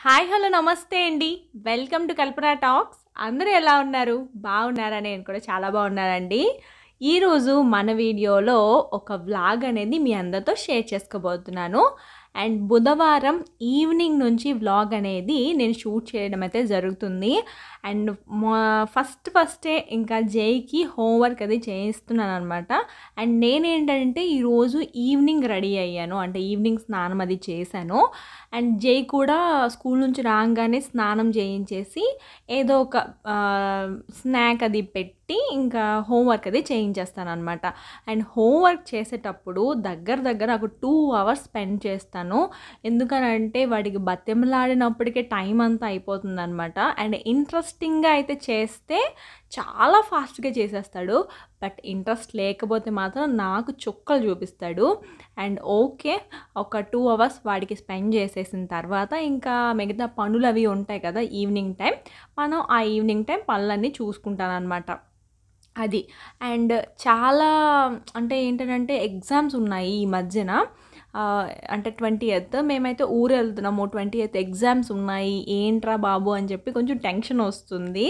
Hi hello నమస్తే అండి welcome to Kalpana talks అందరూ ఎలా ఉన్నారు బాగున్నారా నేను కూడా చాలా బాగున్నానండి ఈరోజు మన వీడియోలో ఒక వ్లాగ్ అనేది మీ అందరితో షేర్ చేసుకోబోతున్నాను అండ్ బుధవారం ఈవినింగ్ నుంచి వ్లాగ్ అనేది నేను షూట్ చేయడం అయితే జరుగుతుంది అండ్ ఫస్ట్ ఫస్టే ఇంకా జైకి హోంవర్క్ అది చేయిస్తున్నాను అనమాట అండ్ నేనేంటంటే ఈరోజు ఈవినింగ్ రెడీ అయ్యాను అంటే ఈవినింగ్ స్నానం అది చేశాను అండ్ జై కూడా స్కూల్ నుంచి రాగానే స్నానం చేయించేసి ఏదో ఒక స్నాక్ అది పెట్టి ఇంకా హోంవర్క్ అది చేయించేస్తాను అనమాట అండ్ హోంవర్క్ చేసేటప్పుడు దగ్గర దగ్గర ఒక టూ అవర్స్ స్పెండ్ చేస్తాను ఎందుకనంటే వాడికి బతిమలాడినప్పటికే టైం అంతా అయిపోతుంది అనమాట అండ్ ఇంట్రెస్టింగ్గా అయితే చేస్తే చాలా ఫాస్ట్గా చేసేస్తాడు బట్ ఇంట్రెస్ట్ లేకపోతే మాత్రం నాకు చుక్కలు చూపిస్తాడు అండ్ ఓకే ఒక టూ అవర్స్ వాడికి స్పెండ్ చేసేసిన తర్వాత ఇంకా మిగతా పనులు అవి ఉంటాయి కదా ఈవినింగ్ టైం మనం ఆ ఈవినింగ్ టైం పనులన్నీ చూసుకుంటాను అనమాట అది అండ్ చాలా అంటే ఏంటంటే ఎగ్జామ్స్ ఉన్నాయి ఈ మధ్యన అంటే ట్వంటీ ఎయిత్ మేమైతే ఊరు వెళ్తున్నాము ట్వంటీ ఎయిత్ ఎగ్జామ్స్ ఉన్నాయి ఏంట్రా బాబు అని చెప్పి కొంచెం టెన్షన్ వస్తుంది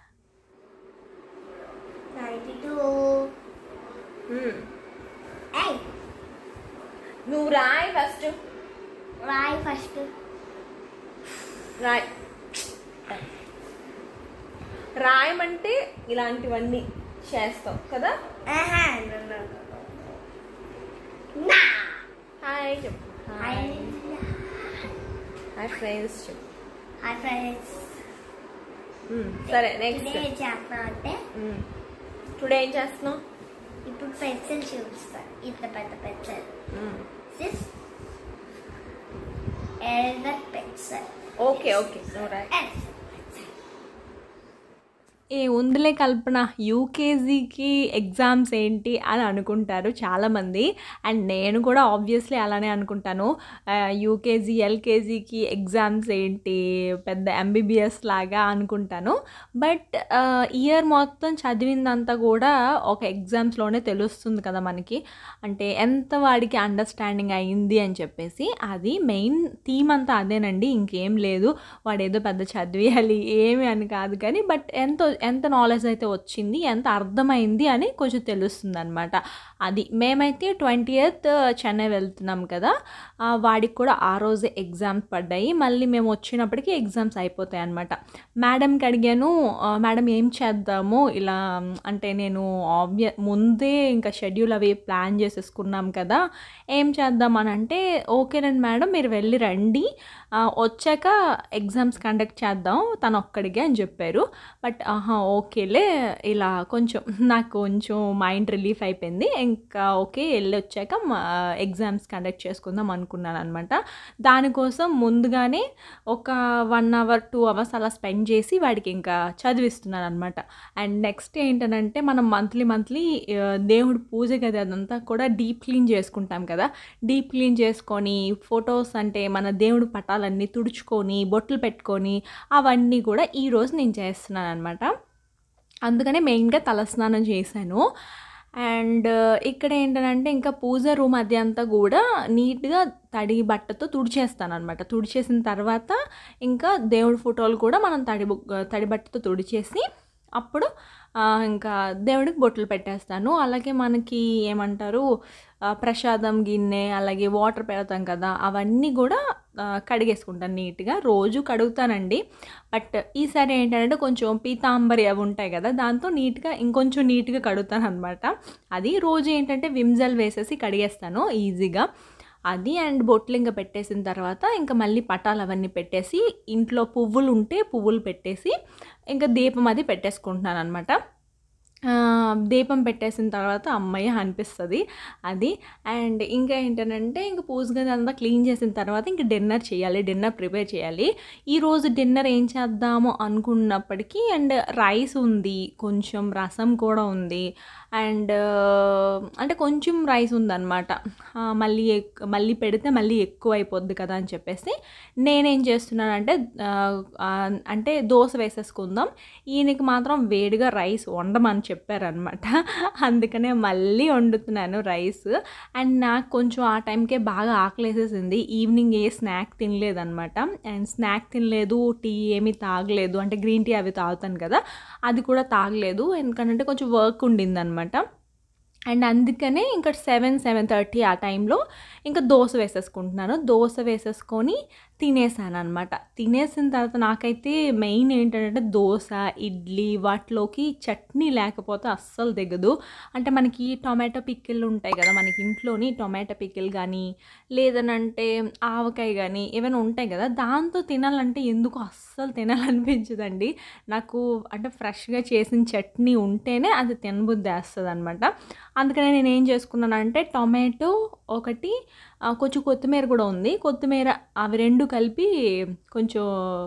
నైంటీ టూ ఏయ్ నువ్వు రాయ్ ఫస్ట్ రాయ్ ఫస్ట్ రాయ్ రాయమంటే ఇలాంటివన్నీ చేస్తాం కదా ఆహా no, no, no, no. నా హాయ్ చెప్పు హాయ్ హాయ్ ఫ్రెండ్స్ చెప్పు హాయ్ ఫ్రెండ్స్ సరే నెక్స్ట్ టుడే ఏం చేస్తున్నా అంటే టుడే ఏం చేస్తున్నావు ఇప్పుడు పెన్సిల్ చూపిస్తాను ఇంత పెద్ద pencil this elder pencil okay okay నువ్వు రాయ్ ఏ ఉందిలే కల్పన యూకేజీకి ఎగ్జామ్స్ ఏంటి అని అనుకుంటారు చాలామంది అండ్ నేను కూడా ఆబ్వియస్లీ అలానే అనుకుంటాను యూకేజీ ఎల్కేజీకి ఎగ్జామ్స్ ఏంటి పెద్ద ఎంబీబీఎస్ లాగా అనుకుంటాను బట్ ఇయర్ మొత్తం చదివిందంతా కూడా ఒక ఎగ్జామ్స్లోనే తెలుస్తుంది కదా మనకి అంటే ఎంత వాడికి అండర్స్టాండింగ్ అయింది అని చెప్పేసి అది మెయిన్ థీమ్ అంతా అదేనండి ఇంకేం లేదు వాడు ఏదో పెద్ద చదివేయాలి ఏమి అని కాదు కానీ బట్ ఎంతో ఎంత నాలెడ్జ్ అయితే వచ్చింది ఎంత అర్థమైంది అని కొంచెం తెలుస్తుంది అనమాట అది మేమైతే ట్వంటీ ఎయిత్ చెన్నై వెళ్తున్నాం కదా ఆ, వాడికి కూడా ఆ రోజే ఎగ్జామ్స్ పడ్డాయి మళ్ళీ మేము వచ్చినప్పటికీ ఎగ్జామ్స్ అయిపోతాయి అనమాట మేడంకి అడిగాను "ఆ, మేడం ఏం చేద్దాము ఇలా మ్, అంటే నేను ఆబ్వియ ముందే ఇంకా షెడ్యూల్ అవి ప్లాన్ చేసేసుకున్నాం కదా ఏం చేద్దాం అని అంటే ఓకేనండి మేడం మీరు వెళ్ళి రండి ఆ, వచ్చాక ఎగ్జామ్స్ కండక్ట్ చేద్దాం తను ఒక్కడిగే అని చెప్పారు బట్ ఆహా ఓకేలే ఇలా కొంచెం నాకు కొంచెం మైండ్ రిలీఫ్ అయిపోయింది ఇంకా ఓకే వెళ్ళి వచ్చాక ఎగ్జామ్స్ కండక్ట్ చేసుకుందాం అనుకున్నాను అనమాట దానికోసం ముందుగానే ఒక వన్ అవర్ టూ అవర్స్ అలా స్పెండ్ చేసి వాడికి ఇంకా చదివిస్తున్నాను అనమాట అండ్ నెక్స్ట్ ఏంటనంటే మనం మంత్లీ మంత్లీ దేవుడి పూజ గది అదంతా కూడా డీప్ క్లీన్ చేసుకుంటాం కదా డీప్ క్లీన్ చేసుకొని ఫొటోస్ అంటే మన దేవుడి పటాలన్నీ తుడుచుకొని బొట్లు పెట్టుకొని అవన్నీ కూడా ఈరోజు నేను చేస్తున్నాను అనమాట అందుకనే మెయిన్గా తలస్నానం చేశాను అండ్ ఇక్కడ ఏంటంటే ఇంకా పూజ రూమ్ అది అంతా కూడా నీట్గా తడి బట్టతో తుడిచేస్తాను అనమాట తుడిచేసిన తర్వాత ఇంకా దేవుడి ఫోటోలు కూడా మనం తడి బు- తడి బట్టతో తుడిచేసి అప్పుడు ఆ, ఇంకా దేవుడికి బొట్లు పెట్టేస్తాను అలాగే మనకి ఏమంటారు ఆ, ప్రసాదం గిన్నె అలాగే వాటర్ పెడతాం కదా అవన్నీ కూడా ఆ, కడిగేసుకుంటాను నీట్గా రోజు కడుగుతానండి బట్ ఈసారి ఏంటంటే కొంచెం పీతాంబరి అవి ఉంటాయి కదా దాంతో నీట్గా ఇంకొంచెం నీట్గా కడుగుతాను అనమాట అది రోజు ఏంటంటే విమ్జల్ వేసేసి కడిగేస్తాను ఈజీగా అది అండ్ బొట్లు ఇంకా పెట్టేసిన తర్వాత ఇంకా మళ్ళీ పటాలు అవన్నీ పెట్టేసి ఇంట్లో పువ్వులు ఉంటే పువ్వులు పెట్టేసి ఇంకా దీపం అది పెట్టేసుకుంటున్నాను అనమాట దీపం పెట్టేసిన తర్వాత అమ్మాయి అనిపిస్తుంది అది అండ్ ఇంకా ఏంటంటే ఇంకా పూజ గది అంతా క్లీన్ చేసిన తర్వాత ఇంకా డిన్నర్ చేయాలి డిన్నర్ ప్రిపేర్ చేయాలి ఈరోజు డిన్నర్ ఏం చేద్దాము అనుకున్నప్పటికీ అండ్ రైస్ ఉంది కొంచెం రసం కూడా ఉంది అండ్ అంటే కొంచెం రైస్ ఉందన్నమాట ఆ, మళ్ళీ ఎక్ మళ్ళీ పెడితే మళ్ళీ ఎక్కువ అయిపోద్ది కదా అని చెప్పేసి నేనేం చేస్తున్నానంటే ఆ, ఆ, అంటే దోశ వేసేసుకుందాం ఈయనకి మాత్రం వేడిగా రైస్ వండమని చెప్పారనమాట అందుకనే మళ్ళీ వండుతున్నాను రైస్ అండ్ నాకు కొంచెం ఆ టైంకే బాగా ఆకలేసేసింది ఈవినింగ్ ఏ స్నాక్ తినలేదనమాట అండ్ స్నాక్ తినలేదు టీ ఏమీ తాగలేదు అంటే గ్రీన్ టీ అవి తాగుతాను కదా అది కూడా తాగలేదు ఎందుకంటే కొంచెం వర్క్ ఉండిందనమాట అండ్ అందుకనే ఇంకా సెవెన్ సెవెన్ థర్టీ ఆ టైంలో ఇంకా దోశ వేసేసుకుంటున్నాను దోశ వేసేసుకొని తినేసాను అనమాట తినేసిన తర్వాత నాకైతే మెయిన్ ఏంటంటే దోశ ఇడ్లీ వాటిలోకి చట్నీ లేకపోతే అస్సలు దిగదు అంటే మనకి టొమాటో పిక్కిళ్ళు ఉంటాయి కదా మనకి ఇంట్లోని టొమాటో పిక్కిల్ కానీ లేదనంటే ఆవకాయ కానీ ఏమైనా ఉంటాయి కదా దాంతో తినాలంటే ఎందుకు అస్సలు తినాలనిపించదండి నాకు అంటే ఫ్రెష్గా చేసిన చట్నీ ఉంటేనే అది తినబుద్ధి వేస్తుంది అనమాట అందుకనే నేను ఏం చేసుకున్నానంటే టొమాటో ఒకటి ఆ, కొంచెం కొత్తిమీర కూడా ఉంది కొత్తిమీర అవి రెండు కలిపి కొంచెం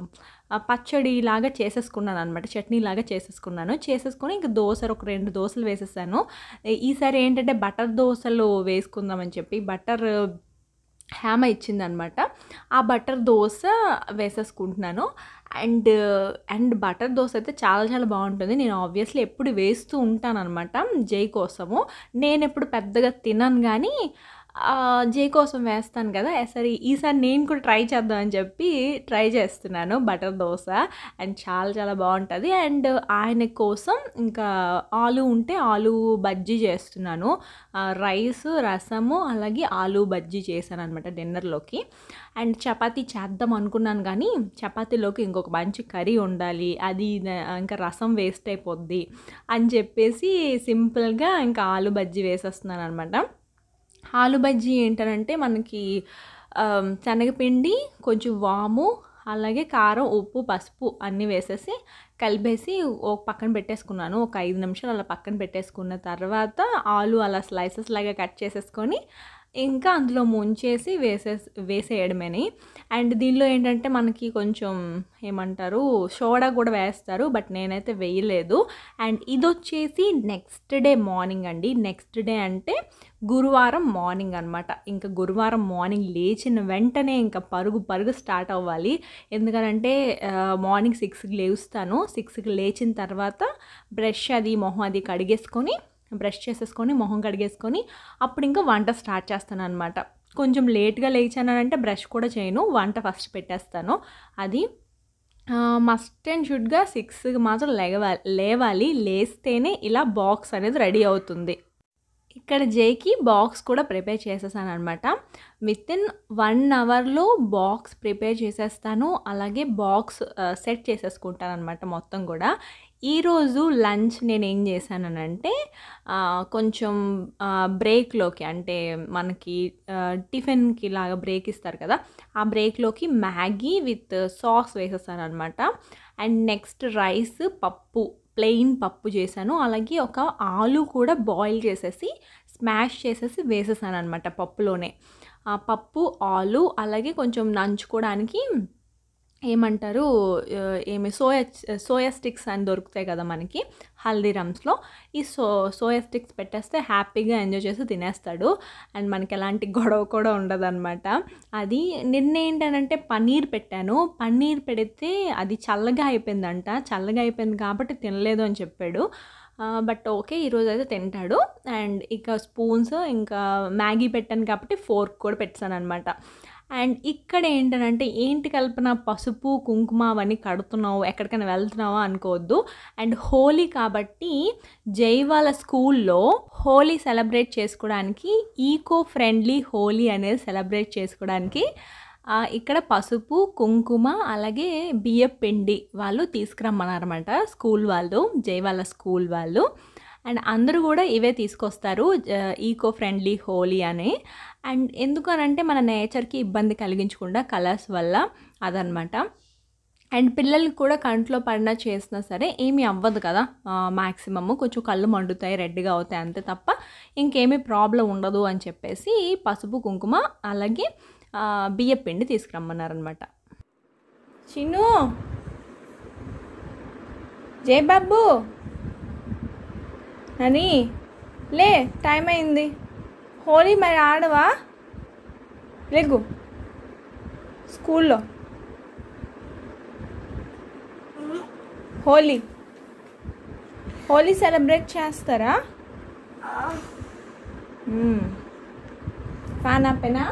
ఆ, పచ్చడి లాగా చేసేసుకున్నాను అనమాట చట్నీ లాగా చేసేసుకున్నాను చేసేసుకొని ఇంక దోశలు ఒక రెండు దోశలు వేసేసాను ఈ- ఈసారి ఏంటంటే బటర్ దోశలు వేసుకుందామని చెప్పి బటర్ హ్యామ ఇచ్చిందనమాట ఆ బటర్ దోశ వేసేసుకుంటున్నాను అండ్ అండ్ బటర్ దోశ అయితే చాలా చాలా బాగుంటుంది నేను ఆబ్వియస్లీ ఎప్పుడు వేస్తూ ఉంటాను అనమాట జై కోసము నేను ఎప్పుడు పెద్దగా తినను కానీ ఆ, జే కోసం వేస్తాను కదా సరే ఈసారి నేను కూడా ట్రై చేద్దామని చెప్పి ట్రై చేస్తున్నాను బటర్ దోశ అండ్ చాలా చాలా బాగుంటుంది అండ్ ఆయన కోసం ఇంకా ఆలు ఉంటే ఆలు బజ్జీ చేస్తున్నాను ఆ, రైస్ రసము అలాగే ఆలు బజ్జీ చేశాను అనమాట డిన్నర్లోకి అండ్ చపాతీ చేద్దాం అనుకున్నాను కానీ చపాతీలోకి ఇంకొక మంచి కర్రీ ఉండాలి అది ఇది, ఇంకా రసం వేస్ట్ అయిపోద్ది అని చెప్పేసి సింపుల్గా ఇంకా ఆలు బజ్జీ వేసేస్తున్నాను అనమాట ఆలు బజ్జీ ఏంటంటే మనకి ఆమ్, శనగపిండి కొంచెం వాము అలాగే కారం ఉప్పు పసుపు అన్నీ వేసేసి కలిపేసి ఒక పక్కన పెట్టేసుకున్నాను ఒక ఐదు నిమిషాలు అలా పక్కన పెట్టేసుకున్న తర్వాత ఆలు అలా స్లైసెస్ లాగా కట్ చేసేసుకొని ఇంకా అందులో ముంచేసి వేసే వేసేయడమేని అండ్ దీనిలో ఏంటంటే మనకి కొంచెం ఏమంటారు సోడా కూడా వేస్తారు బట్ నేనైతే వేయలేదు అండ్ ఇది వచ్చేసి నెక్స్ట్ డే మార్నింగ్ అండి నెక్స్ట్ డే అంటే గురువారం మార్నింగ్ అనమాట ఇంకా గురువారం మార్నింగ్ లేచిన వెంటనే ఇంకా పరుగు పరుగు స్టార్ట్ అవ్వాలి ఎందుకంటే మార్నింగ్ సిక్స్కి లేస్తాను సిక్స్కి లేచిన తర్వాత బ్రష్ అది మొహం అది కడిగేసుకొని బ్రష్ చేసేసుకొని మొహం కడిగేసుకొని అప్పుడు ఇంకా వంట స్టార్ట్ చేస్తాను అనమాట కొంచెం లేట్గా లేచానంటే బ్రష్ కూడా చేయను వంట ఫస్ట్ పెట్టేస్తాను అది మస్ట్ అండ్ షుడ్గా సిక్స్కి మాత్రం లేవాలి లేవాలి లేస్తేనే ఇలా బాక్స్ అనేది రెడీ అవుతుంది ఇక్కడ జేకి బాక్స్ కూడా ప్రిపేర్ చేసేసాను అనమాట విత్ ఇన్ వన్ అవర్లో బాక్స్ ప్రిపేర్ చేసేస్తాను అలాగే బాక్స్ సెట్ చేసేసుకుంటాను అనమాట మొత్తం కూడా ఈరోజు లంచ్ నేను ఏం చేశానంటే ఆ, కొంచెం బ్రేక్లోకి అంటే మనకి ఆ, టిఫిన్కి లాగా బ్రేక్ ఇస్తారు కదా ఆ బ్రేక్లోకి మ్యాగీ విత్ సాస్ వేసేసాను అనమాట అండ్ నెక్స్ట్ రైస్ పప్పు ప్లెయిన్ పప్పు చేశాను అలాగే ఒక ఆలు కూడా బాయిల్ చేసేసి స్మాష్ చేసేసి వేసేసాను అనమాట పప్పులోనే ఆ పప్పు ఆలు అలాగే కొంచెం నంచుకోవడానికి ఏమంటారు ఆ, ఏమి సోయా సోయా స్టిక్స్ అని దొరుకుతాయి కదా మనకి హల్దీరామ్స్లో ఈ సో సోయా స్టిక్స్ పెట్టేస్తే హ్యాపీగా ఎంజాయ్ చేసి తినేస్తాడు అండ్ మనకి ఎలాంటి గొడవ కూడా ఉండదన్నమాట అది నిన్న ఏంటంటే పన్నీర్ పెట్టాను పన్నీర్ పెడితే అది చల్లగా అయిపోయిందంట చల్లగా అయిపోయింది కాబట్టి తినలేదు అని చెప్పాడు బట్ ఓకే ఈరోజు అయితే తింటాడు అండ్ ఇక స్పూన్స్ ఇంకా మ్యాగీ పెట్టాను కాబట్టి ఫోర్క్ కూడా పెట్టాను అనమాట అండ్ ఇక్కడ ఏంటంటే ఏంటి కల్పన పసుపు కుంకుమ అవన్నీ కడుతున్నావు ఎక్కడికైనా వెళ్తున్నావా అనుకోవద్దు అండ్ హోలీ కాబట్టి జై వాళ్ళ స్కూల్లో హోలీ సెలబ్రేట్ చేసుకోవడానికి ఈకో ఫ్రెండ్లీ హోలీ అనేది సెలబ్రేట్ చేసుకోవడానికి ఆ, ఇక్కడ పసుపు కుంకుమ అలాగే బియ్యం పిండి వాళ్ళు తీసుకురమ్మన్నారన్నమాట స్కూల్ వాళ్ళు జై వాళ్ళ స్కూల్ వాళ్ళు అండ్ అందరూ కూడా ఇవే తీసుకొస్తారు ఈకో ఫ్రెండ్లీ హోలీ అని అండ్ ఎందుకనంటే మన నేచర్కి ఇబ్బంది కలిగించకుండా కలర్స్ వల్ల అదనమాట అండ్ పిల్లలకి కూడా కంట్లో పడినా చేసినా సరే ఏమీ అవ్వదు కదా మ్యాక్సిమమ్ కొంచెం కళ్ళు మండుతాయి రెడ్గా అవుతాయి అంతే తప్ప ఇంకేమీ ప్రాబ్లం ఉండదు అని చెప్పేసి పసుపు కుంకుమ అలాగే ఆ, బియ్యం పిండి తీసుకురమ్మన్నారనమాట చిన్ను జై బాబు నని లే టైం అయింది హోలీ మరి ఆడవా లేగు స్కూల్లో హోలీ హోలీ సెలబ్రేట్ చేస్తారా మ్మ్. ఫ్యాన్ ఆపేనా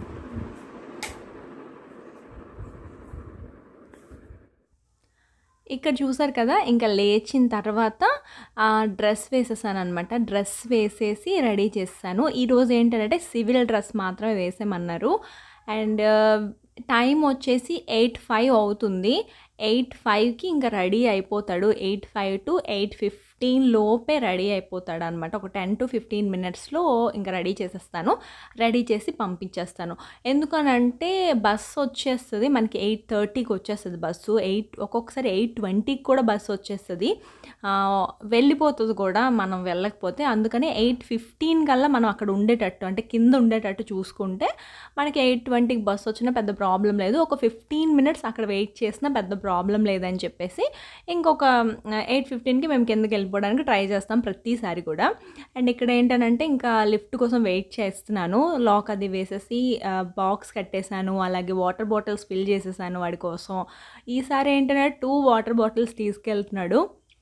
ఇక్కడ చూసారు కదా ఇంకా లేచిన తర్వాత ఆ, డ్రెస్ వేసేసాను అనమాట డ్రెస్ వేసేసి రెడీ చేస్తాను ఈరోజు ఏంటంటే సివిల్ డ్రెస్ మాత్రమే వేసేమన్నారు అండ్ టైం వచ్చేసి ఎయిట్ ఫైవ్ అవుతుంది ఎయిట్ ఫైవ్కి ఇంకా రెడీ అయిపోతాడు eight five to eight fifteen లోపే రెడీ అయిపోతాడు అనమాట ఒక టెన్ టు ఫిఫ్టీన్ మినిట్స్లో ఇంకా రెడీ చేసేస్తాను రెడీ చేసి పంపించేస్తాను ఎందుకనంటే బస్సు వచ్చేస్తుంది మనకి ఎయిట్ థర్టీకి వచ్చేస్తుంది బస్సు ఎయిట్ ఒక్కొక్కసారి ఎయిట్ ట్వంటీకి కూడా బస్సు వచ్చేస్తుంది ఆ, వెళ్ళిపోతుంది కూడా మనం వెళ్ళకపోతే అందుకని ఎయిట్ ఫిఫ్టీన్ కల్లా మనం అక్కడ ఉండేటట్టు అంటే కింద ఉండేటట్టు చూసుకుంటే మనకి ఎయిట్ ట్వంటీకి బస్సు వచ్చినా పెద్ద ప్రాబ్లం లేదు ఒక ఫిఫ్టీన్ మినిట్స్ అక్కడ వెయిట్ చేసినా పెద్ద ప్రాబ్లం లేదని చెప్పేసి ఇంకొక ఎయిట్ ఫిఫ్టీన్కి మేము కిందకి వెళ్ళిపోవడానికి ట్రై చేస్తాం ప్రతిసారి కూడా అండ్ ఇక్కడ ఏంటనంటే ఇంకా లిఫ్ట్ కోసం వెయిట్ చేస్తున్నాను లాక్ అది వేసేసి బాక్స్ కట్టేశాను అలాగే వాటర్ బాటిల్స్ ఫిల్ చేసేసాను వాడి కోసం ఈసారి ఏంటంటే టూ వాటర్ బాటిల్స్ తీసుకెళ్తున్నాడు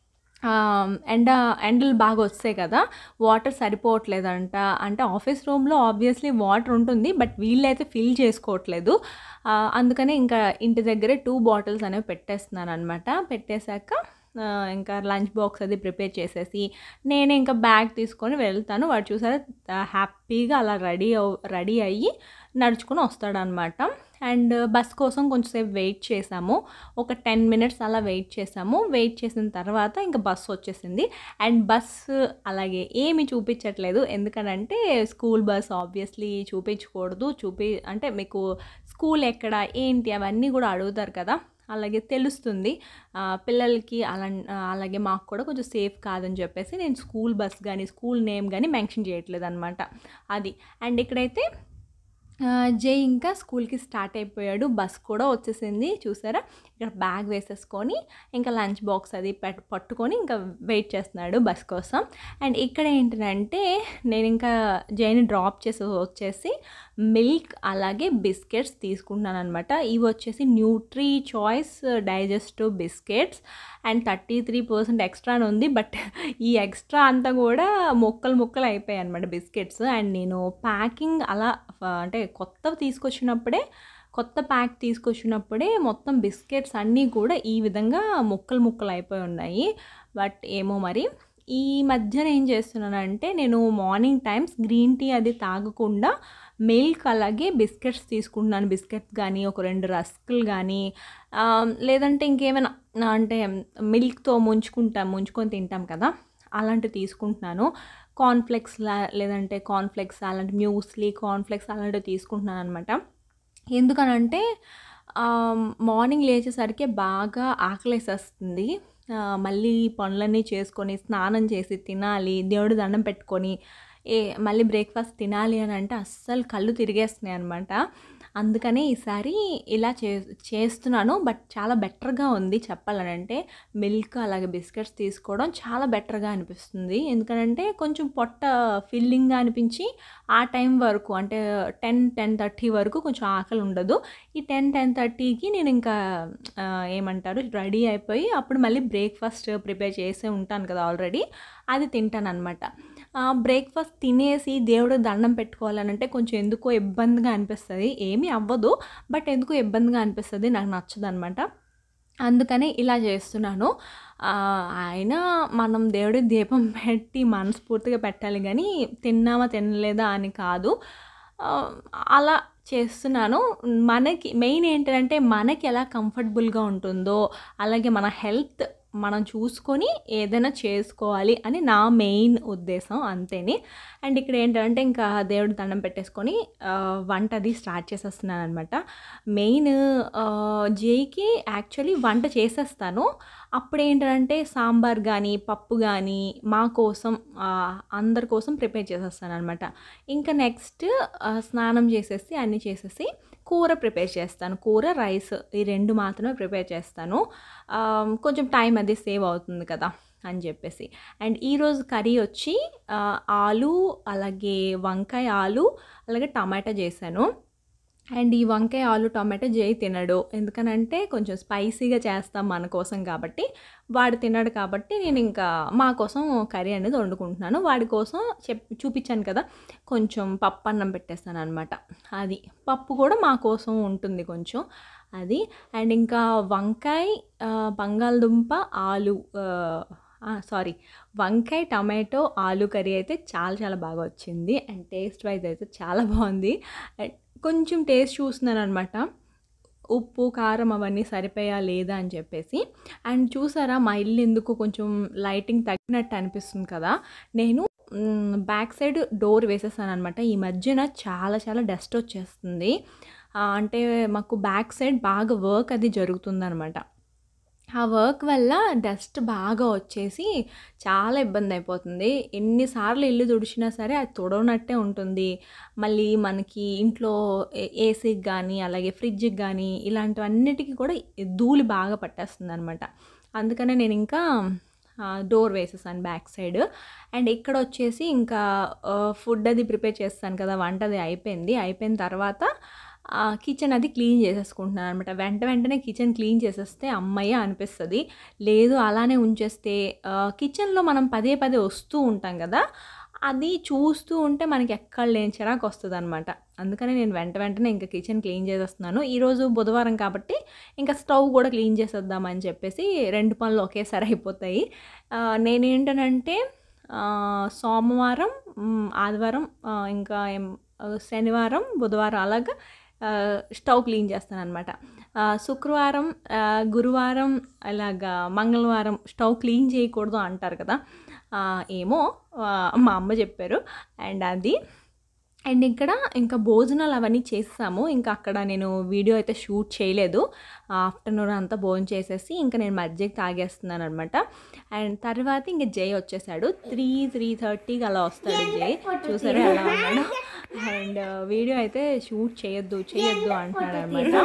ఆ, ఎండ ఎండలు బాగా వస్తాయి కదా వాటర్ సరిపోవట్లేదంట అంటే ఆఫీస్ రూమ్లో ఆబ్వియస్లీ వాటర్ ఉంటుంది బట్ వీళ్ళైతే ఫిల్ చేసుకోవట్లేదు ఆ, అందుకని ఇంకా ఇంటి దగ్గరే టూ బాటిల్స్ అనేవి పెట్టేస్తున్నాను అనమాట పెట్టేశాక ఆ, ఇంకా లంచ్ బాక్స్ అది ప్రిపేర్ చేసేసి నేను ఇంకా బ్యాగ్ తీసుకొని వెళ్తాను వాడు చూసారా హ్యాపీగా అలా రెడీ అవ్ రెడీ అయ్యి నడుచుకొని వస్తాడనమాట అండ్ బస్ కోసం కొంచెంసేపు వెయిట్ చేసాము ఒక టెన్ మినిట్స్ అలా వెయిట్ చేసాము వెయిట్ చేసిన తర్వాత ఇంకా బస్సు వచ్చేసింది అండ్ బస్ అలాగే ఏమి చూపించట్లేదు ఎందుకనంటే స్కూల్ బస్ ఆబ్వియస్లీ చూపించకూడదు చూపి అంటే మీకు స్కూల్ ఎక్కడ ఏంటి అవన్నీ కూడా అడుగుతారు కదా అలాగే తెలుస్తుంది ఆ, పిల్లలకి అలా అలాగే మాకు కూడా కొంచెం సేఫ్ కాదని చెప్పేసి నేను స్కూల్ బస్ కానీ స్కూల్ నేమ్ కానీ మెన్షన్ చేయట్లేదు అనమాట అది అండ్ ఇక్కడైతే ఆ, జై ఇంకా స్కూల్కి స్టార్ట్ అయిపోయాడు బస్ కూడా వచ్చేసింది చూసారా ఇక్కడ బ్యాగ్ వేసేసుకొని ఇంకా లంచ్ బాక్స్ అది పెట్ పట్టుకొని ఇంకా వెయిట్ చేస్తున్నాడు బస్ కోసం అండ్ ఇక్కడ ఏంటంటే నేను ఇంకా జైని డ్రాప్ చేసి వచ్చేసి మిల్క్ అలాగే బిస్కెట్స్ తీసుకుంటున్నాను అనమాట ఇవి వచ్చేసి Nutri Choice digestive biscuits and thirty three percent extra ఉంది బట్ ఈ ఎక్స్ట్రా అంతా కూడా ముక్కలు ముక్కలు అయిపోయాయి అనమాట బిస్కెట్స్ అండ్ నేను ప్యాకింగ్ అలా ఫ- అంటే కొత్తవి తీసుకొచ్చినప్పుడే కొత్త ప్యాక్ తీసుకొచ్చినప్పుడే మొత్తం బిస్కెట్స్ అన్నీ కూడా ఈ విధంగా ముక్కలు ముక్కలు అయిపోయి ఉన్నాయి బట్ ఏమో మరి ఈ మధ్యన ఏం చేస్తున్నానంటే నేను మార్నింగ్ టైమ్స్ గ్రీన్ టీ అది తాగకుండా మిల్క్ అలాగే బిస్కెట్స్ తీసుకుంటున్నాను బిస్కెట్స్ కానీ ఒక రెండు రస్కులు కానీ ఆ, లేదంటే ఇంకేమైనా ఆ, అంటే మిల్క్తో ముంచుకుంటాం ముంచుకొని తింటాం కదా అలాంటివి తీసుకుంటున్నాను కార్న్ఫ్లెక్స్ లా లేదంటే కార్న్ఫ్లెక్స్ అలాంటి మ్యూస్లీ కార్న్ఫ్లెక్స్ అలాంటివి తీసుకుంటున్నాను అనమాట ఎందుకనంటే ఆ, మార్నింగ్ లేచేసరికి బాగా ఆకలేసేస్తుంది ఆ, మళ్ళీ పనులన్నీ చేసుకొని స్నానం చేసి తినాలి దేవుడి దండం పెట్టుకొని ఏ మళ్ళీ బ్రేక్ఫాస్ట్ తినాలి అని అంటే అస్సలు కళ్ళు తిరిగేస్తున్నాయి అనమాట అందుకని ఈసారి ఇలా చే చేస్తున్నాను బట్ చాలా బెటర్గా ఉంది చెప్పాలనంటే మిల్క్ అలాగే బిస్కెట్స్ తీసుకోవడం చాలా బెటర్గా అనిపిస్తుంది ఎందుకంటే కొంచెం పొట్ట ఫిల్లింగ్గా అనిపించి ఆ టైం వరకు అంటే టెన్ టెన్ థర్టీ వరకు కొంచెం ఆకలి ఉండదు ఈ టెన్ టెన్ థర్టీకి నేను ఇంకా ఆ, ఏమంటారు రెడీ అయిపోయి అప్పుడు మళ్ళీ బ్రేక్ఫాస్ట్ ప్రిపేర్ చేసే ఉంటాను కదా ఆల్రెడీ అది తింటాను అనమాట బ్రేక్ఫాస్ట్ తినేసి దేవుడికి దండం పెట్టుకోవాలనంటే కొంచెం ఎందుకో ఇబ్బందిగా అనిపిస్తుంది ఏమీ అవ్వదు బట్ ఎందుకో ఇబ్బందిగా అనిపిస్తుంది నాకు నచ్చదు అనమాట అందుకనే ఇలా చేస్తున్నాను ఆ, అయినా మనం దేవుడికి దీపం పెట్టి మనస్ఫూర్తిగా పెట్టాలి కానీ తిన్నామా తినలేదా అని కాదు ఆ, అలా చేస్తున్నాను మనకి మెయిన్ ఏంటంటే మనకి ఎలా కంఫర్టబుల్గా ఉంటుందో అలాగే మన హెల్త్ మనం చూసుకొని ఏదైనా చేసుకోవాలి అని నా మెయిన్ ఉద్దేశం అంతేని అండ్ ఇక్కడ ఏంటంటే ఇంకా దేవుడి దండం పెట్టేసుకొని ఆ, వంట అది స్టార్ట్ చేసేస్తున్నాను అనమాట మెయిన్ జేకి యాక్చువల్లీ వంట చేసేస్తాను అప్పుడు ఏంటంటే సాంబార్ కానీ పప్పు కానీ మా కోసం ఆ, అందరి కోసం ప్రిపేర్ చేసేస్తాను అనమాట ఇంకా నెక్స్ట్ స్నానం చేసేసి అన్నీ చేసేసి కూర ప్రిపేర్ చేస్తాను కూర రైస్ ఈ రెండు మాత్రమే ప్రిపేర్ చేస్తాను ఆ, కొంచెం టైం అది సేవ్ అవుతుంది కదా అని చెప్పేసి అండ్ ఈరోజు కర్రీ వచ్చి ఆ, ఆలు అలాగే వంకాయ ఆలు అలాగే టమాటా చేశాను అండ్ ఈ వంకాయ ఆలు టమాటా జై తినడు ఎందుకనంటే కొంచెం స్పైసీగా చేస్తాం మన కోసం కాబట్టి వాడు తినడు కాబట్టి నేను ఇంకా మా కోసం కర్రీ అనేది వండుకుంటున్నాను వాడి కోసం చెప్ చూపించాను కదా కొంచెం పప్పు అన్నం పెట్టేస్తాను అనమాట అది పప్పు కూడా మా కోసం ఉంటుంది కొంచెం అది అండ్ ఇంకా వంకాయ ఆ, బంగాళదుంప ఆలు సారీ వంకాయ టమాటో ఆలు కర్రీ అయితే చాలా చాలా బాగా వచ్చింది అండ్ టేస్ట్ వైజ్ అయితే చాలా బాగుంది అండ్ కొంచెం టేస్ట్ చూస్తున్నాను అనమాట ఉప్పు కారం అవన్నీ సరిపోయా లేదా అని చెప్పేసి అండ్ చూసారా మా ఇల్లు ఎందుకు కొంచెం లైటింగ్ తగ్గినట్టు అనిపిస్తుంది కదా నేను మ్, బ్యాక్ సైడ్ డోర్ వేసేసాను అనమాట ఈ మధ్యన చాలా చాలా డస్ట్ వచ్చేస్తుంది ఆ, అంటే మాకు బ్యాక్ సైడ్ బాగా వర్క్ అది జరుగుతుందనమాట ఆ వర్క్ వల్ల డస్ట్ బాగా వచ్చేసి చాలా ఇబ్బంది అయిపోతుంది ఎన్నిసార్లు ఇల్లు తుడిచినా సరే అది తుడవనట్టే ఉంటుంది మళ్ళీ మనకి ఇంట్లో ఏసీకి కానీ అలాగే ఫ్రిడ్జ్కి కానీ ఇలాంటివన్నిటికీ కూడా ధూళి బాగా పట్టేస్తుంది అనమాట అందుకనే నేను ఇంకా డోర్ వేసేసాను బ్యాక్ సైడ్ అండ్ ఇక్కడ వచ్చేసి ఇంకా ఫుడ్ అది ప్రిపేర్ చేస్తాను కదా వంట అది అయిపోయింది అయిపోయిన తర్వాత కిచెన్ అది క్లీన్ చేసేసుకుంటున్నాను అనమాట వెంట వెంటనే కిచెన్ క్లీన్ చేసేస్తే అమ్మయ్య అనిపిస్తుంది లేదు అలానే ఉంచేస్తే కిచెన్లో మనం పదే పదే వస్తూ ఉంటాం కదా అది చూస్తూ ఉంటే మనకి ఎక్కడ లేని చిరాకు వస్తుంది అనమాట అందుకని నేను వెంట వెంటనే ఇంకా కిచెన్ క్లీన్ చేసేస్తున్నాను ఈరోజు బుధవారం కాబట్టి ఇంకా స్టవ్ కూడా క్లీన్ చేసేద్దామని చెప్పేసి రెండు పనులు ఒకేసారి అయిపోతాయి ఆ, నేనేంటనంటే ఆ, సోమవారం మ్, ఆదివారం ఆ, ఇంకా ఏం, ఆ, శనివారం బుధవారం అలాగా ఆ, స్టవ్ క్లీన్ చేస్తాను అనమాట శుక్రవారం ఆ, గురువారం అలాగా మంగళవారం స్టవ్ క్లీన్ చేయకూడదు అంటారు కదా ఆ, ఏమో ఆ, మా అమ్మ చెప్పారు అండ్ అది అండ్ ఇక్కడ ఇంకా భోజనాలు అవన్నీ చేసాము ఇంకా అక్కడ నేను వీడియో అయితే షూట్ చేయలేదు ఆఫ్టర్నూన్ అంతా భోజనం చేసేసి ఇంకా నేను మధ్యకి తాగేస్తున్నాను అనమాట అండ్ తర్వాత ఇంకా జై వచ్చేసాడు త్రీ త్రీ థర్టీకి అలా వస్తాడు జై చూసారా ఎలా ఉన్నాడు అండ్ వీడియో అయితే షూట్ చేయొద్దు చేయొద్దు అంటున్నాడు అనమాట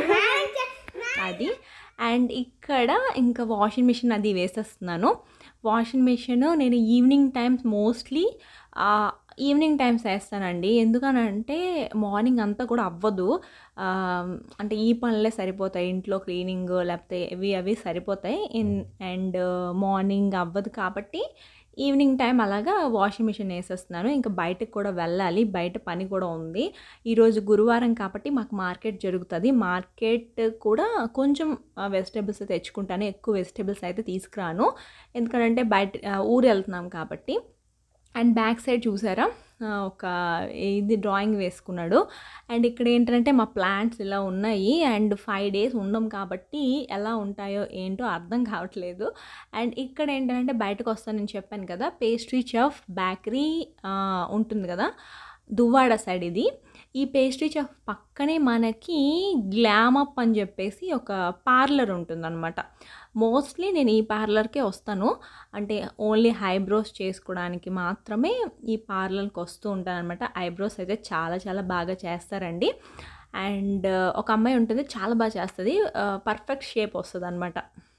అది అండ్ ఇక్కడ ఇంకా వాషింగ్ మిషన్ అది వేసేస్తున్నాను వాషింగ్ మిషన్ నేను evening times mostly evening times వేస్తానండి ఎందుకనంటే మార్నింగ్ అంతా కూడా అవ్వదు ఆ, అంటే ఈ పనులే సరిపోతాయి ఇంట్లో క్లీనింగ్ లేకపోతే ఇవి అవి సరిపోతాయి ఇన్ అండ్ మార్నింగ్ అవ్వదు కాబట్టి ఈవినింగ్ టైం అలాగా వాషింగ్ మిషన్ వేసేస్తున్నాను ఇంకా బయటకు కూడా వెళ్ళాలి బయట పని కూడా ఉంది ఈరోజు గురువారం కాబట్టి మాకు మార్కెట్ జరుగుతుంది మార్కెట్ కూడా కొంచెం వెజిటేబుల్స్ తెచ్చుకుంటాను ఎక్కువ వెజిటేబుల్స్ అయితే తీసుకురాను ఎందుకంటే బయట ఆ, ఊరు వెళ్తున్నాం కాబట్టి అండ్ బ్యాక్ సైడ్ చూసారా ఆ, ఒక ఇది డ్రాయింగ్ వేసుకున్నాడు అండ్ ఇక్కడ ఏంటంటే మా ప్లాంట్స్ ఇలా ఉన్నాయి అండ్ ఫైవ్ డేస్ ఉండం కాబట్టి ఎలా ఉంటాయో ఏంటో అర్థం కావట్లేదు అండ్ ఇక్కడ ఏంటంటే బయటకు వస్తానని చెప్పాను కదా పేస్ట్రీ చెఫ్ బేకరీ ఉంటుంది కదా దువ్వాడ సైడ్ ఇది ఈ పేస్ట్రీ చెఫ్ పక్కనే మనకి గ్లామప్ అని చెప్పేసి ఒక పార్లర్ ఉంటుందన్నమాట మోస్ట్లీ నేను ఈ పార్లర్కే వస్తాను అంటే ఓన్లీ ఐబ్రోస్ చేసుకోవడానికి మాత్రమే ఈ పార్లర్కి వస్తూ ఉంటాను అనమాట ఐబ్రోస్ అయితే చాలా చాలా బాగా చేస్తారండి అండ్ ఒక అమ్మాయి ఉంటుంది చాలా బాగా చేస్తుంది పర్ఫెక్ట్ షేప్ వస్తుంది అనమాట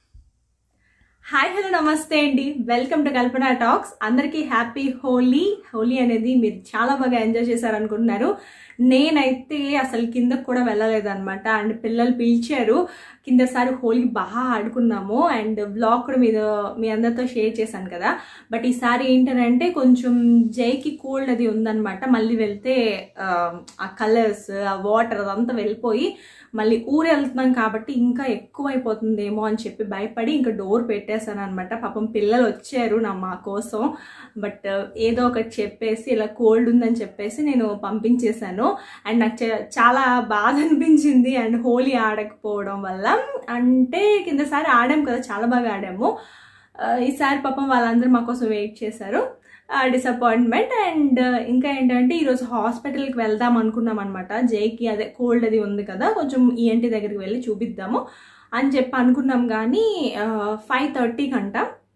హాయ్ హలో నమస్తే అండి వెల్కమ్ టు కల్పన టాక్స్ అందరికీ హ్యాపీ హోలీ హోలీ అనేది మీరు చాలా బాగా ఎంజాయ్ చేశారనుకుంటున్నారు నేనైతే అసలు కిందకు కూడా వెళ్ళలేదన్నమాట అండ్ పిల్లలు పిలిచారు కిందసారి హోలీ బాగా ఆడుకున్నాము అండ్ బ్లాగ్ కూడా మీద మీ అందరితో షేర్ చేశాను కదా బట్ ఈసారి ఏంటంటే కొంచెం జైకి కోల్డ్ అది ఉందన్నమాట మళ్ళీ వెళ్తే ఆ, ఆ కలర్స్ ఆ వాటర్ అదంతా వెళ్ళిపోయి మళ్ళీ ఊరు వెళ్తున్నాం కాబట్టి ఇంకా ఎక్కువైపోతుందేమో అని చెప్పి భయపడి ఇంకా డోర్ పెట్టేశాను అనమాట పాపం పిల్లలు వచ్చారు నా మా కోసం బట్ ఏదో ఒకటి చెప్పేసి ఇలా కోల్డ్ ఉందని చెప్పేసి నేను పంపించేశాను అండ్ నాకు చా- చాలా బాధ అనిపించింది అండ్ హోలీ ఆడకపోవడం వల్ల అంటే కిందసారి ఆడాం కదా చాలా బాగా ఆడాము ఆ, ఈసారి పాపం వాళ్ళందరూ మా కోసం వెయిట్ చేశారు డిసప్పాయింట్మెంట్ అండ్ ఇంకా ఏంటంటే ఈరోజు హాస్పిటల్కి వెళ్దాం అనుకున్నాం అనమాట జైకి అదే కోల్డ్ అది ఉంది కదా కొంచెం ఈఎన్టీ దగ్గరికి వెళ్ళి చూపిద్దాము అని చెప్పి అనుకున్నాం కానీ ఫైవ్ థర్టీకి అంట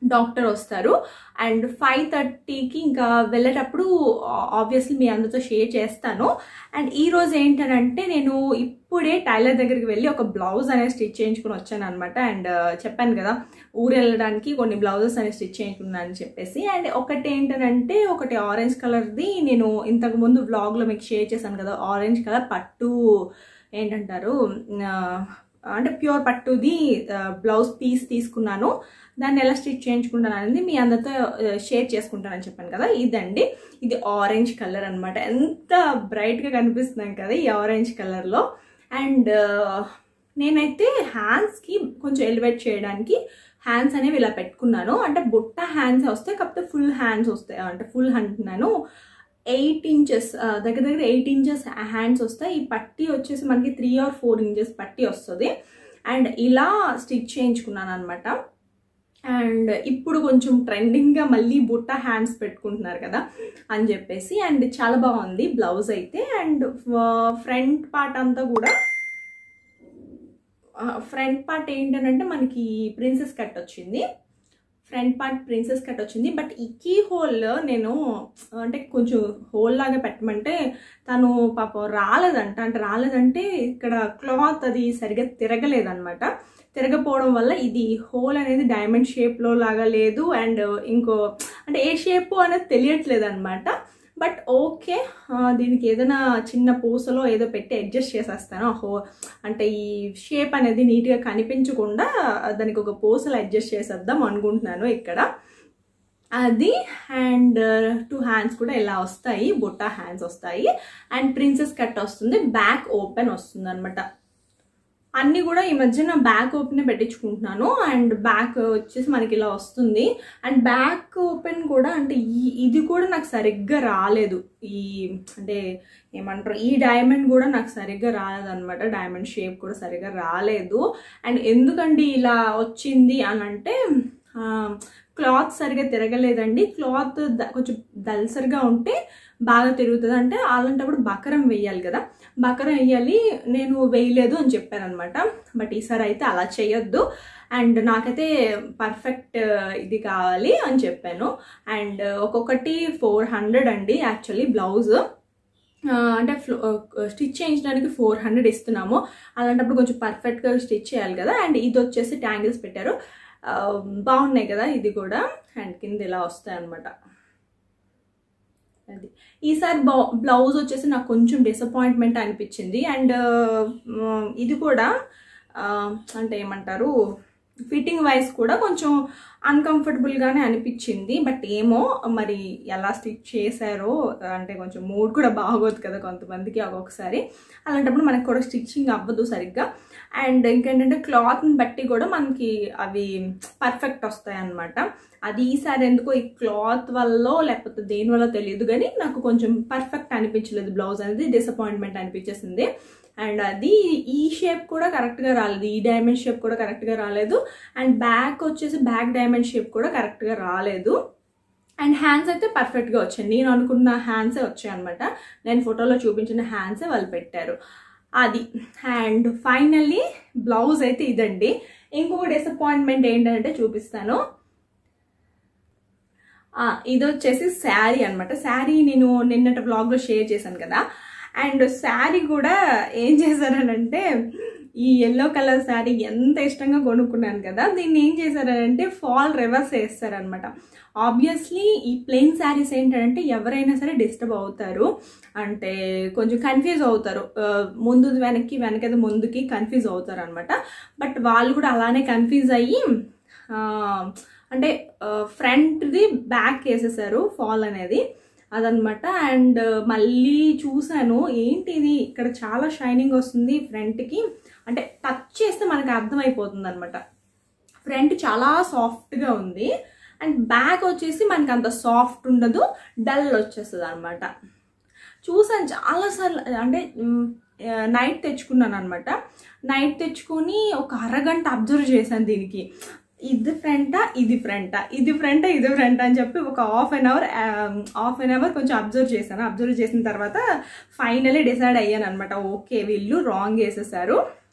డాక్టర్ వస్తారు అండ్ ఫైవ్ థర్టీకి ఇంకా వెళ్ళేటప్పుడు ఆబ్వియస్లీ మీ అందరితో షేర్ చేస్తాను అండ్ ఈ రోజు ఏంటంటే నేను ఇప్పుడే టైలర్ దగ్గరికి వెళ్ళి ఒక బ్లౌజ్ అనేది స్టిచ్ చేయించుకుని వచ్చాను అనమాట అండ్ చెప్పాను కదా ఊరు వెళ్ళడానికి కొన్ని బ్లౌజెస్ అనేవి స్టిచ్ చేయించుకున్నాను అని చెప్పేసి అండ్ ఒకటి ఏంటంటే ఒకటి ఆరెంజ్ కలర్ది నేను ఇంతకు ముందు వ్లాగ్లో మీకు షేర్ చేశాను కదా ఆరెంజ్ కలర్ పట్టు ఏంటంటారు ఆ, అంటే ప్యూర్ పట్టుది బ్లౌజ్ పీస్ తీసుకున్నాను దాన్ని ఎలా స్టిచ్ చేయించుకుంటాను అనేది మీ అందరితో షేర్ చేసుకుంటానని చెప్పాను కదా ఇదండి ఇది ఆరెంజ్ కలర్ అనమాట ఎంత బ్రైట్గా కనిపిస్తున్నాం కదా ఈ ఆరెంజ్ కలర్లో అండ్ నేనైతే హ్యాండ్స్కి కొంచెం ఎలివేట్ చేయడానికి హ్యాండ్స్ అనేవి ఇలా పెట్టుకున్నాను అంటే బుట్ట హ్యాండ్స్ వస్తాయి కాకపోతే ఫుల్ హ్యాండ్స్ వస్తాయి అంటే ఫుల్ అంటున్నాను ఎయిట్ ఇంచెస్ దగ్గర దగ్గర ఎయిట్ ఇంచెస్ హ్యాండ్స్ వస్తాయి ఈ పట్టి వచ్చేసి మనకి త్రీ ఆర్ ఫోర్ ఇంచెస్ పట్టి వస్తుంది అండ్ ఇలా స్టిచ్ చేయించుకున్నాను అనమాట అండ్ ఇప్పుడు కొంచెం ట్రెండింగ్గా మళ్ళీ బుట్ట హ్యాండ్స్ పెట్టుకుంటున్నారు కదా అని చెప్పేసి అండ్ చాలా బాగుంది బ్లౌజ్ అయితే అండ్ ఫ్రంట్ పార్ట్ అంతా కూడా ఫ్రంట్ పార్ట్ ఏంటంటే మనకి ప్రిన్సెస్ కట్ వచ్చింది ఫ్రంట్ పార్ట్ ప్రిన్సెస్ కట్ వచ్చింది బట్ ఈ కీ హోల్ నేను అంటే కొంచెం హోల్ లాగా పెట్టమంటే తను పాపం రాలేదంట అంటే రాలేదంటే ఇక్కడ క్లాత్ అది సరిగా తిరగలేదన్నమాట తిరగపోవడం వల్ల ఇది హోల్ అనేది డైమండ్ షేప్లో లాగా లేదు అండ్ ఇంకో అంటే ఏ షేప్ అనేది తెలియట్లేదు అనమాట బట్ ఓకే దీనికి ఏదైనా చిన్న పూసలో ఏదో పెట్టి అడ్జస్ట్ చేసేస్తాను హో అంటే ఈ షేప్ అనేది నీట్గా కనిపించకుండా దానికి ఒక పూసలు అడ్జస్ట్ చేసేద్దాం అనుకుంటున్నాను ఇక్కడ అది అండ్ టూ హ్యాండ్స్ కూడా ఇలా వస్తాయి బుట్టా హ్యాండ్స్ వస్తాయి అండ్ ప్రిన్సెస్ కట్ వస్తుంది బ్యాక్ ఓపెన్ వస్తుంది అనమాట అన్నీ కూడా ఈ మధ్యన బ్యాక్ ఓపెన్ పెట్టించుకుంటున్నాను అండ్ బ్యాక్ వచ్చేసి మనకి ఇలా వస్తుంది అండ్ బ్యాక్ ఓపెన్ కూడా అంటే ఈ ఇది కూడా నాకు సరిగ్గా రాలేదు ఈ అంటే ఏమంటారు ఈ డైమండ్ కూడా నాకు సరిగ్గా రాలేదన్నమాట డైమండ్ షేప్ కూడా సరిగ్గా రాలేదు అండ్ ఎందుకండి ఇలా వచ్చింది అని అంటే క్లాత్ సరిగా తిరగలేదండి క్లాత్ కొంచెం దల్సరిగా ఉంటే బాగా తిరుగుతుంది అంటే అలాంటప్పుడు బకరం వేయాలి కదా బకరం వేయాలి నేను వేయలేదు అని చెప్పాను అనమాట బట్ ఈసారి అయితే అలా చేయొద్దు అండ్ నాకైతే పర్ఫెక్ట్ ఇది కావాలి అని చెప్పాను అండ్ ఒక్కొక్కటి ఫోర్ హండ్రెడ్ అండి యాక్చువల్లీ బ్లౌజ్ అంటే స్టిచ్ చేయించడానికి ఫోర్ హండ్రెడ్ ఇస్తున్నాము అలాంటప్పుడు కొంచెం పర్ఫెక్ట్గా స్టిచ్ చేయాలి కదా అండ్ ఇది వచ్చేసి ట్యాంగిల్స్ పెట్టారు బాగున్నాయి కదా ఇది కూడా అండ్ కింద ఇలా వస్తాయి అనమాట అది ఈసారి బ్లౌజ్ వచ్చేసి నాకు కొంచెం డిసప్పాయింట్మెంట్ అనిపించింది అండ్ ఇది కూడా అంటే ఏమంటారు ఫిట్టింగ్ వైజ్ కూడా కొంచెం అన్కంఫర్టబుల్గానే అనిపించింది బట్ ఏమో మరి ఎలా స్టిచ్ చేశారో అంటే కొంచెం మూడ్ కూడా బాగోదు కదా కొంతమందికి ఒక్కొక్కసారి అలాంటప్పుడు మనకు కూడా స్టిచ్చింగ్ అవ్వదు సరిగ్గా అండ్ ఇంకేంటంటే క్లాత్ని బట్టి కూడా మనకి అవి పర్ఫెక్ట్ వస్తాయి అన్నమాట అది ఈసారి ఎందుకో ఈ క్లాత్ వల్ల లేకపోతే దేని వల్ల తెలియదు కానీ నాకు కొంచెం పర్ఫెక్ట్ అనిపించలేదు బ్లౌజ్ అనేది డిసప్పాయింట్మెంట్ అనిపించేసింది అండ్ అది ఈ షేప్ కూడా కరెక్ట్గా రాలేదు ఈ డైమండ్ షేప్ కూడా కరెక్ట్గా రాలేదు అండ్ బ్యాక్ వచ్చేసి బ్యాక్ డైమండ్ షేప్ కూడా కరెక్ట్గా రాలేదు అండ్ హ్యాండ్స్ అయితే పర్ఫెక్ట్గా వచ్చాయి నేను అనుకున్న హ్యాండ్సే వచ్చాయి అనమాట నేను ఫోటోలో చూపించిన హ్యాండ్సే వాళ్ళు పెట్టారు అది అండ్ ఫైనల్లీ బ్లౌజ్ అయితే ఇదండి ఇంకొక డిసప్పాయింట్మెంట్ ఏంటంటే చూపిస్తాను ఇది వచ్చేసి శారీ అనమాట శారీ నేను నిన్నటి బ్లాగ్లో షేర్ చేశాను కదా అండ్ శారీ కూడా ఏం చేశారనంటే ఈ ఎల్లో కలర్ శారీ ఎంత ఇష్టంగా కొనుక్కున్నాను కదా దీన్ని ఏం చేశారనంటే ఫాల్ రివర్స్ వేస్తారనమాట ఆబ్వియస్లీ ఈ ప్లెయిన్ శారీస్ ఏంటంటే ఎవరైనా సరే డిస్టర్బ్ అవుతారు అంటే కొంచెం కన్ఫ్యూజ్ అవుతారు ముందు వెనక్కి వెనకది ముందుకి కన్ఫ్యూజ్ అవుతారు అనమాట బట్ వాళ్ళు కూడా అలానే కన్ఫ్యూజ్ అయ్యి అంటే ఫ్రంట్ది బ్యాక్ వేసేసారు ఫాల్ అనేది అదనమాట అండ్ మళ్ళీ చూశాను ఏంటిది ఇక్కడ చాలా షైనింగ్ వస్తుంది ఫ్రంట్కి అంటే టచ్ చేస్తే మనకి అర్థమైపోతుంది అనమాట ఫ్రంట్ చాలా సాఫ్ట్గా ఉంది అండ్ బ్యాక్ వచ్చేసి మనకి అంత సాఫ్ట్ ఉండదు డల్ వచ్చేస్తుంది అనమాట చూసాను చాలాసార్లు అంటే నైట్ తెచ్చుకున్నాను అనమాట నైట్ తెచ్చుకొని ఒక అరగంట అబ్జర్వ్ చేశాను దీనికి ఇది ఫ్రంటా ఇది ఫ్రంటా ఇది ఫ్రంటా ఇది ఫ్రంటా అని చెప్పి ఒక half an hour half an hour కొంచెం అబ్జర్వ్ చేశాను అబ్జర్వ్ చేసిన తర్వాత ఫైనలీ డిసైడ్ అయ్యాను అనమాట ఓకే వీళ్ళు రాంగ్ వేసేసారు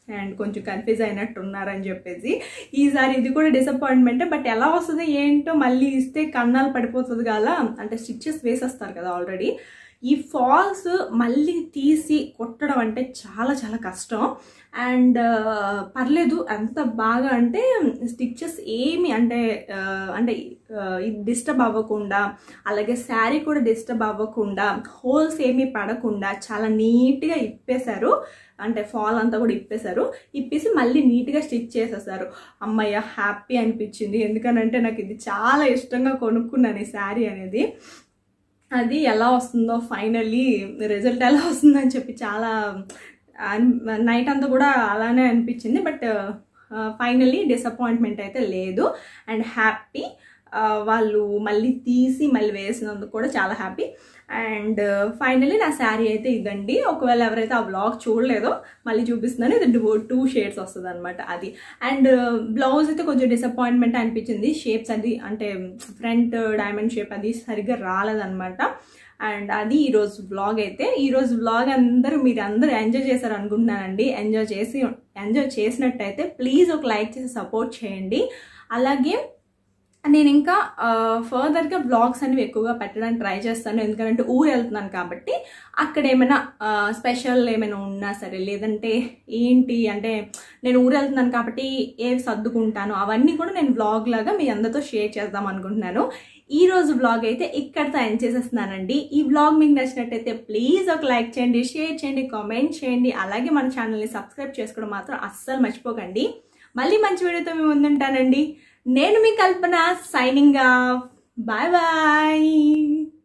అండ్ కొంచెం కన్ఫ్యూజ్ అయినట్టు ఉన్నారని చెప్పేసి ఈసారి ఇది కూడా డిసప్పాయింట్మెంటే బట్ ఎలా వస్తుంది ఏంటో మళ్ళీ ఇస్తే కన్నాలు పడిపోతుంది కదా అంటే స్టిచ్చెస్ వేసేస్తారు కదా ఆల్రెడీ ఈ ఫాల్స్ మళ్ళీ తీసి కొట్టడం అంటే చాలా చాలా కష్టం అండ్ పర్లేదు అంత బాగా అంటే స్టిచ్చెస్ ఏమి అంటే ఆ, అంటే డిస్టర్బ్ అవ్వకుండా అలాగే శారీ కూడా డిస్టర్బ్ అవ్వకుండా హోల్స్ ఏమీ పడకుండా చాలా నీట్గా ఇప్పేశారు అంటే ఫాల్ అంతా కూడా ఇప్పేశారు ఇప్పేసి మళ్ళీ నీట్గా స్టిచ్ చేసేసారు అమ్మయ్య హ్యాపీ అనిపించింది ఎందుకనంటే నాకు ఇది చాలా ఇష్టంగా కొనుక్కున్నాను ఈ శారీ అనేది అది ఎలా వస్తుందో ఫైనల్లీ రిజల్ట్ ఎలా వస్తుందని చెప్పి చాలా నైట్ అంతా కూడా అలానే అనిపించింది బట్ ఫైనల్లీ డిసప్పాయింట్మెంట్ అయితే లేదు అండ్ హ్యాపీ వాళ్ళు మళ్ళీ తీసి మళ్ళీ వేసినందుకు కూడా చాలా హ్యాపీ అండ్ ఫైనల్లీ నా శారీ అయితే ఇదండి ఒకవేళ ఎవరైతే ఆ బ్లాగ్ చూడలేదో మళ్ళీ చూపిస్తున్నాను ఇది టూ షేడ్స్ వస్తుంది అనమాట అది అండ్ బ్లౌజ్ అయితే కొంచెం డిసప్పాయింట్మెంట్ అనిపించింది షేప్స్ అది అంటే ఫ్రంట్ డైమండ్ షేప్ అది సరిగ్గా రాలేదన్నమాట అండ్ అది ఈరోజు వ్లాగ్ అయితే ఈరోజు వ్లాగ్ అందరూ మీరు అందరూ ఎంజాయ్ చేశారు అనుకుంటున్నానండి ఎంజాయ్ చేసి ఎంజాయ్ చేసినట్టయితే ప్లీజ్ ఒక లైక్ చేసి సపోర్ట్ చేయండి అలాగే నేను ఇంకా ఫర్దర్గా బ్లాగ్స్ అనేవి ఎక్కువగా పెట్టడానికి ట్రై చేస్తాను ఎందుకంటే ఊరు వెళ్తున్నాను కాబట్టి అక్కడ ఏమైనా స్పెషల్ ఏమైనా ఉన్నా సరే లేదంటే ఏంటి అంటే నేను ఊరు వెళ్తున్నాను కాబట్టి ఏవి సర్దుకుంటాను అవన్నీ కూడా నేను బ్లాగ్ లాగా మీ అందరితో షేర్ చేద్దాం అనుకుంటున్నాను ఈ రోజు బ్లాగ్ అయితే ఇక్కడితో ఎండ్ చేసేస్తున్నానండి ఈ బ్లాగ్ మీకు నచ్చినట్టయితే ప్లీజ్ ఒక లైక్ చేయండి షేర్ చేయండి కామెంట్ చేయండి అలాగే మన ఛానల్ని సబ్స్క్రైబ్ చేసుకోవడం మాత్రం అస్సలు మర్చిపోకండి మళ్ళీ మంచి వీడియోతో మేము ముందుంటానండి నేను మీ Kalpana signing off bye bye